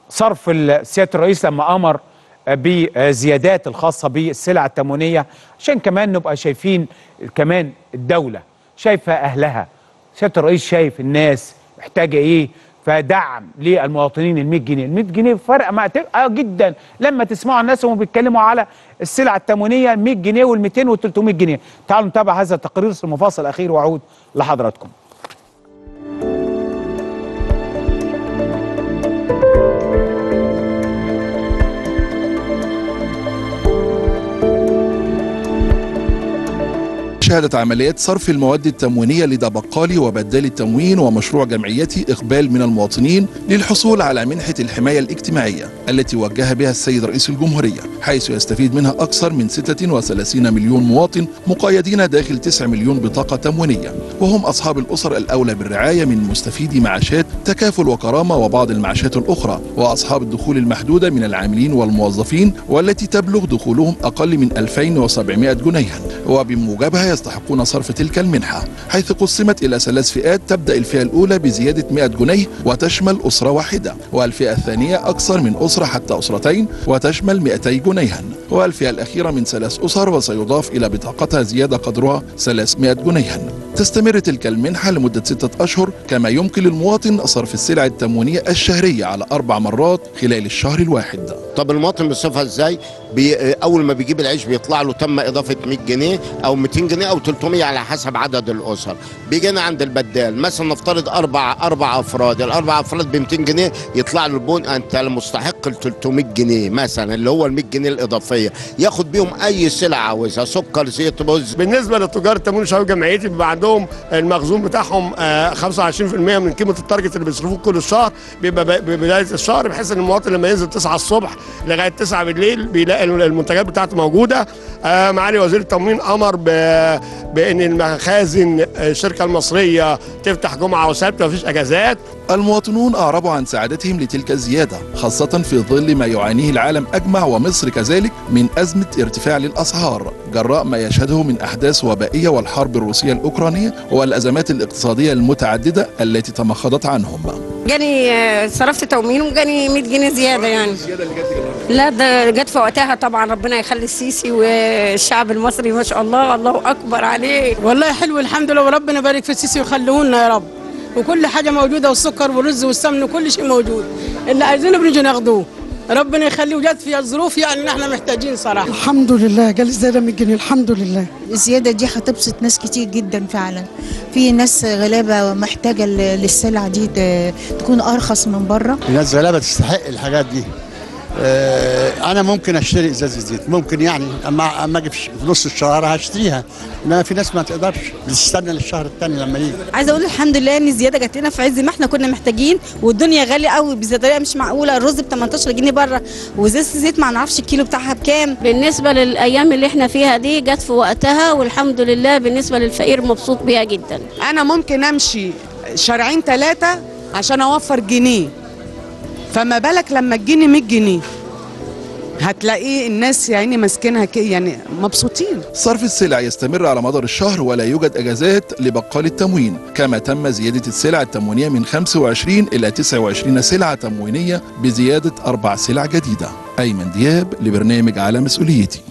صرف سياده الرئيس لما امر بزيادات الخاصه بالسلع التموينيه عشان كمان نبقى شايفين كمان الدوله شايفه اهلها سياده الرئيس شايف الناس محتاجه ايه فدعم للمواطنين ال 100 جنيه، ال 100 جنيه فرق مع اه جدا لما تسمعوا الناس وهم بيتكلموا على السلع التموينيه 100 جنيه وال 200 وال 300 جنيه، تعالوا نتابع هذا التقرير في المفاصل الاخير واعود لحضراتكم. شهدت عمليات صرف المواد التموينية لدى بقالي وبدال التموين ومشروع جمعيتي إقبال من المواطنين للحصول على منحة الحماية الاجتماعية التي وجه بها السيد رئيس الجمهورية حيث يستفيد منها أكثر من 36 مليون مواطن مقيدين داخل 9 مليون بطاقة تموينية وهم أصحاب الأسر الأولى بالرعاية من مستفيدي معاشات تكافل وكرامة وبعض المعاشات الأخرى وأصحاب الدخول المحدودة من العاملين والموظفين والتي تبلغ دخولهم أقل من 2700 جنيها وبموجبها يستحقون صرف تلك المنحة حيث قسمت إلى ثلاث فئات تبدأ الفئة الأولى بزيادة 100 جنيه وتشمل أسرة واحدة والفئة الثانية أكثر من أسرة حتى أسرتين وتشمل 200 جنيها والفئة الأخيرة من ثلاث أسر وسيضاف إلى بطاقتها زيادة قدرها 300 جنيها تستمر تلك المنحة لمدة ستة أشهر كما يمكن للمواطن صرف السلع التموينية الشهرية على أربع مرات خلال الشهر الواحد طب المواطن بيصرفها ازاي؟ بي اول ما بيجيب العيش بيطلع له تم اضافه 100 جنيه او 200 جنيه او 300 على حسب عدد الاسر بيجي هنا عند البدال مثلا نفترض اربع اربع افراد الاربع افراد ب 200 جنيه يطلع له البون انت مستحق ال 300 جنيه مثلا اللي هو ال 100 جنيه الاضافيه ياخد بيهم اي سلعه عاوزها سكر زيت رز بالنسبه للتجار التموين الشباب جمعيتي بيبقى عندهم المخزون بتاعهم آه، 25% من قيمه التارجت اللي بيصرفوه كل الشهر بيبقى ب- ببدايه الشهر بحيث ان المواطن لما ينزل 9 الصبح لغايه 9 بالليل بيلاقي المنتجات بتاعته موجوده آه، معالي وزير التموين امر ب- بان المخازن آه، الشركه المصريه تفتح جمعه وسبت مفيش اجازات المواطنون أعربوا عن سعادتهم لتلك الزيادة خاصة في ظل ما يعانيه العالم أجمع ومصر كذلك من أزمة ارتفاع للأسعار جراء ما يشهده من أحداث وبائية والحرب الروسية الأوكرانية والأزمات الاقتصادية المتعددة التي تمخضت عنهم جاني آه، صرفت تموين وجاني 100 جنيه زياده يعني لا ده جت في وقتها طبعا ربنا يخلي السيسي والشعب المصري ما شاء الله الله اكبر عليه والله حلو الحمد لله وربنا يبارك في السيسي ويخليهولنا يا رب وكل حاجه موجوده والسكر والرز والسمن وكل شيء موجود اللي عايزينه بنيجي ناخدوه ربنا يخليه وجات في الظروف يعني ان احنا محتاجين صراحه الحمد لله جالي زيادة 100 جنيه الحمد لله الزيادة دي هتبسط ناس كتير جدا فعلا في ناس غلابة محتاجة ل- للسلع دي ت- تكون أرخص من بره الناس غلابه تستحق الحاجات دي آه، انا ممكن اشتري ازازه زيت ممكن يعني اما اما اجي في ش- في نص الشهر هشتريها انما في ناس ما تقدرش بتستنى للشهر الثاني لما يجي عايزه اقول الحمد لله ان الزياده جات لنا في عز ما احنا كنا محتاجين والدنيا غاليه قوي بطريقه مش معقوله الرز ب 18 جنيه بره وزيت الزيت ما نعرفش الكيلو بتاعها بكام بالنسبه للايام اللي احنا فيها دي جت في وقتها والحمد لله بالنسبه للفقير مبسوط بيها جدا انا ممكن امشي شارعين ثلاثه عشان اوفر جنيه فما بالك لما تجيني 100 جنيه هتلاقيه الناس يعني ماسكينها كي- يعني مبسوطين صرف السلع يستمر على مدار الشهر ولا يوجد أجازات لبقال التموين كما تم زيادة السلع التموينية من 25 إلى 29 سلعة تموينية بزيادة أربع سلع جديدة أيمن دياب لبرنامج على مسؤوليتي